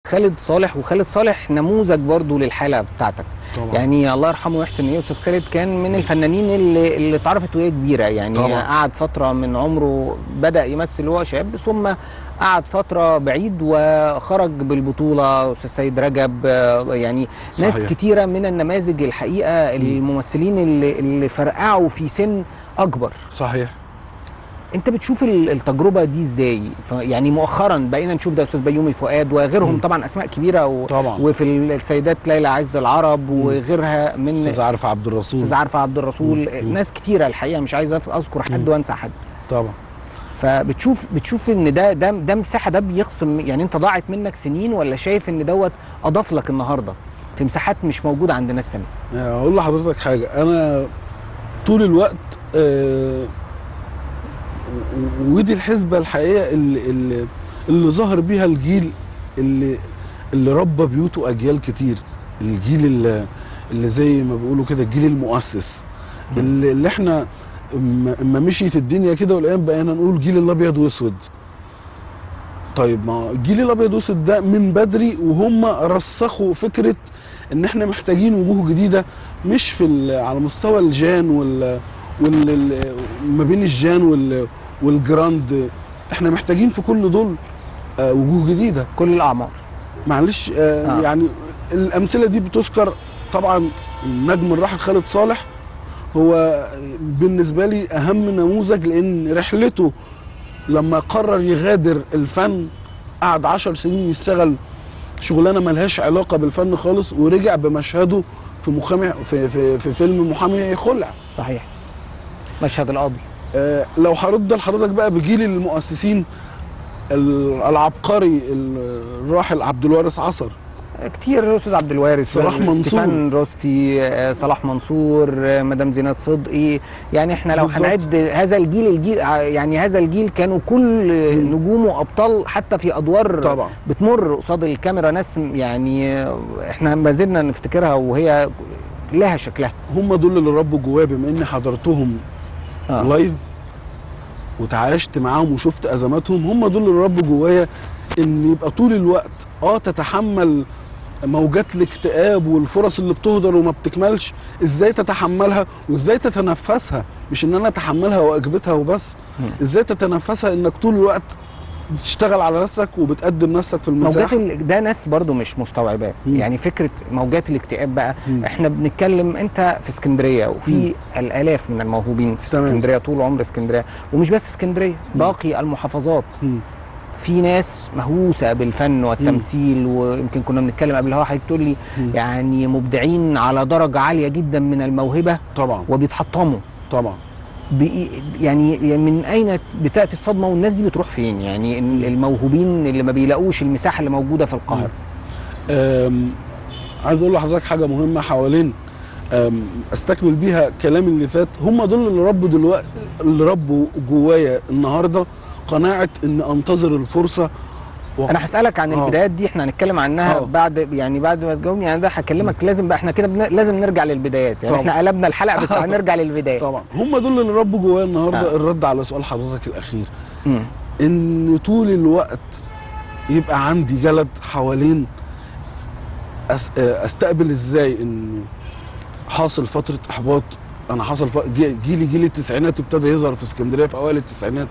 خالد صالح وخالد صالح نموذج برضو للحاله بتاعتك طبعا يعني الله يرحمه ويحسن اليه استاذ خالد كان من الفنانين اللي اللي اتعرفت وهي كبيره يعني طبعا. قعد فتره من عمره بدا يمثل وهو شاب ثم قعد فتره بعيد وخرج بالبطوله استاذ سيد رجب آه، يعني ناس صحيح. كتيره من النماذج الحقيقه الممثلين اللي اللي فرقعوا في سن اكبر صحيح انت بتشوف ال- التجربه دي ازاي ف- يعني مؤخرا بقينا نشوف ده استاذ بيومي فؤاد وغيرهم مم. طبعا اسماء كبيره و... طبعا وفي ال- السيدات ليلى عز العرب مم. وغيرها من استاذ عارف عبد الرسول استاذ عارفه عبد الرسول مم. ناس كتيره الحقيقه مش عايز أذ- اذكر حد مم. وانسى حد طبعا فبتشوف بتشوف ان ده ده ده مساحه ده بيخصم يعني انت ضاعت منك سنين ولا شايف ان دوت اضاف لك النهارده في مساحات مش موجوده عند ناس تانية يعني اقول لحضرتك حاجه انا طول الوقت آه و- ودي الحسبه الحقيقيه اللي اللي, اللي ظهر بيها الجيل اللي اللي ربى بيوته اجيال كتير الجيل اللي, اللي زي ما بيقولوا كده الجيل المؤسس اللي, اللي احنا اما اما مشيت الدنيا كده والايام بقينا نقول جيل الابيض واسود طيب ما الجيل الابيض واسود ده من بدري وهم رسخوا فكره ان احنا محتاجين وجوه جديده مش في ال- على مستوى الجان وال وال ال- ما بين الجان وال والجراند احنا محتاجين في كل دول آه، وجوه جديده كل الاعمار معلش آه آه. يعني الامثله دي بتذكر طبعا النجم الراحل خالد صالح هو بالنسبه لي اهم نموذج لان رحلته لما قرر يغادر الفن قعد عشر سنين يشتغل شغلانه ملهاش علاقه بالفن خالص ورجع بمشهده في محامي في, في, في فيلم محامي خلع صحيح مشهد القاضي آه، لو هرد لحضرتك بقى بجيل المؤسسين ال- العبقري الراحل عبد الوارث عصر كتير استاذ عبد الوارث صلاح منصور. ستيفان روستي آه، صلاح منصور آه، مدام زينات صدقي يعني احنا لو بالظبط. هنعد هذا الجيل الجيل ع- يعني هذا الجيل كانوا كل آه، مم. نجومه ابطال حتى في ادوار طبعا بتمر قصاد الكاميرا ناس م- يعني آه، احنا ما زلنا نفتكرها وهي لها شكلها هم دول اللي ربوا جوايا بما اني حضرتهم آه. لايف وتعايشت معاهم وشفت ازماتهم هم دول اللي ربوا جوايا ان يبقى طول الوقت اه تتحمل موجات الاكتئاب والفرص اللي بتهدر وما بتكملش ازاي تتحملها وازاي تتنفسها مش ان انا اتحملها واجبتها وبس مم. ازاي تتنفسها انك طول الوقت بتشتغل على نفسك وبتقدم نفسك في موجات المساحه ال... ده ناس برضو مش مستوعباه مم. يعني فكره موجات الاكتئاب بقى مم. احنا بنتكلم انت في اسكندريه وفي الالاف من الموهوبين في تمام. اسكندريه طول عمر اسكندريه ومش بس اسكندريه باقي المحافظات مم. في ناس مهووسه بالفن والتمثيل ويمكن كنا بنتكلم قبل الهوا حضرتك تقول لي مم. يعني مبدعين على درجه عاليه جدا من الموهبه طبعا وبيتحطموا طبعا بإيه- يعني يعني من اين بتاتي الصدمه والناس دي بتروح فين يعني ال- الموهوبين اللي ما بيلاقوش المساحه اللي موجوده في القاهره أم، عايز اقول لحضرتك حاجه مهمه حوالين أم، استكمل بيها كلامي اللي فات هم دول اللي ربوا دلوقتي اللي ربوا جوايا النهارده قناعه ان انتظر الفرصه و... انا هسالك عن آه. البدايات دي احنا هنتكلم عنها آه. بعد يعني بعد ما تجاوبني يعني ده هكلمك لازم بقى احنا كده بن... لازم نرجع للبدايات يعني طبعا. احنا قلبنا الحلقه بس هنرجع للبدايات طبعا هم دول اللي ربوا جوايا النهارده آه. الرد على سؤال حضرتك الاخير مم. ان طول الوقت يبقى عندي جلد حوالين أس... استقبل ازاي ان حاصل فتره احباط انا حصل ف... جي- جيلي جيل التسعينات ابتدى يظهر في اسكندريه في اوائل التسعينات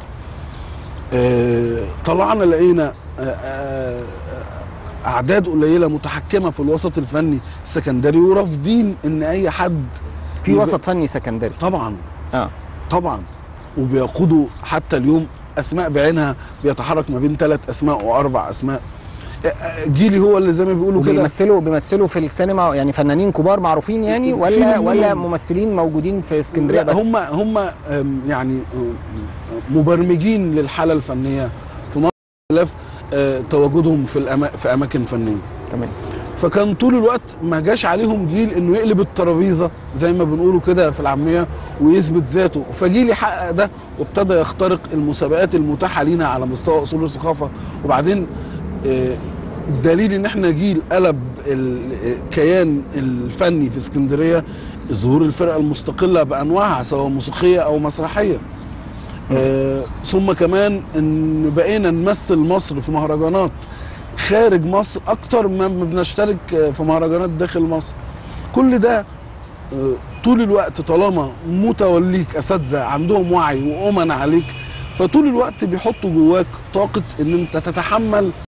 آه، طلعنا لقينا آه، آه، اعداد قليله متحكمه في الوسط الفني السكندري ورافضين ان اي حد في يبقى- وسط فني سكندري طبعا اه طبعا وبيقودوا حتى اليوم اسماء بعينها بيتحرك ما بين ثلاث اسماء واربع اسماء جيلي هو اللي زي ما بيقولوا كده وبيمثلوا بيمثلوا في السينما يعني فنانين كبار معروفين يعني في ولا منهم- ولا ممثلين موجودين في اسكندريه لا بس هم هم أم، يعني أم، مبرمجين للحاله الفنيه في مصر خلاف آه، تواجدهم في الأما في اماكن فنيه تمام فكان طول الوقت ما جاش عليهم جيل انه يقلب الترابيزه زي ما بنقوله كده في العاميه ويثبت ذاته فجيل يحقق ده وابتدى يخترق المسابقات المتاحه لينا على مستوى اصول الثقافه وبعدين آه، دليل ان احنا جيل قلب الكيان الفني في اسكندريه ظهور الفرقه المستقله بانواعها سواء موسيقيه او مسرحيه آه، ثم كمان ان بقينا نمثل مصر في مهرجانات خارج مصر اكتر ما بنشترك في مهرجانات داخل مصر كل ده آه، طول الوقت طالما متوليك اساتذه عندهم وعي وامنا عليك فطول الوقت بيحطوا جواك طاقه ان انت تتحمل